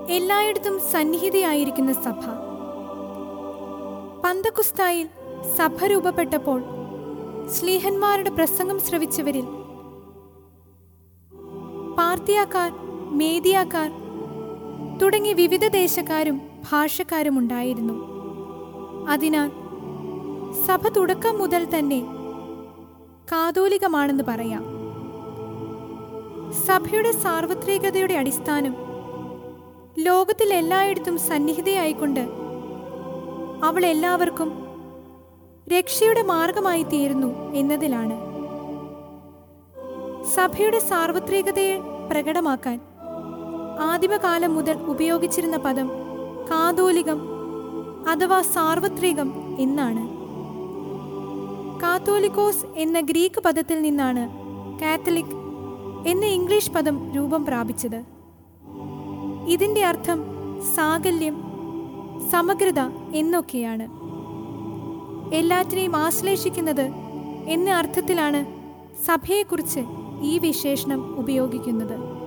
എല്ലായിടത്തും സന്നിഹിതയായിരിക്കുന്ന സഭ പന്തക്കുസ്തായിൽ സഭ രൂപപ്പെട്ടപ്പോൾ സ്ലീഹന്മാരുടെ പ്രസംഗം ശ്രവിച്ചവരിൽ പാർത്തിയാക്കാർ മേദിയാക്കാർ തുടങ്ങി വിവിധ ദേശക്കാരും ഭാഷക്കാരും ഉണ്ടായിരുന്നു അതിനാൽ സഭ തുടക്കം മുതൽ തന്നെ കാതോലികമാണെന്ന് പറയാം സഭയുടെ സാർവത്രികതയുടെ അടിസ്ഥാനം ലോകത്തിൽ എല്ലായിടത്തും സന്നിഹിതയായിക്കൊണ്ട് അവൾ എല്ലാവർക്കും രക്ഷയുടെ മാർഗമായി തീരുന്നു എന്നതിലാണ് സഭയുടെ സാർവത്രികതയെ പ്രകടമാക്കാൻ ആദിമകാലം മുതൽ ഉപയോഗിച്ചിരുന്ന പദം കാതോലികം അഥവാ സാർവത്രികം എന്നാണ് കാത്തോലിക്കോസ് എന്ന ഗ്രീക്ക് പദത്തിൽ നിന്നാണ് കാത്തലിക് എന്ന ഇംഗ്ലീഷ് പദം രൂപം പ്രാപിച്ചത് ഇതിന്റെ അർത്ഥം സാകല്യം സമഗ്രത എന്നൊക്കെയാണ് എല്ലാറ്റിനെയും ആശ്ലേഷിക്കുന്നത് എന്ന അർത്ഥത്തിലാണ് സഭയെക്കുറിച്ച് ഈ വിശേഷണം ഉപയോഗിക്കുന്നത്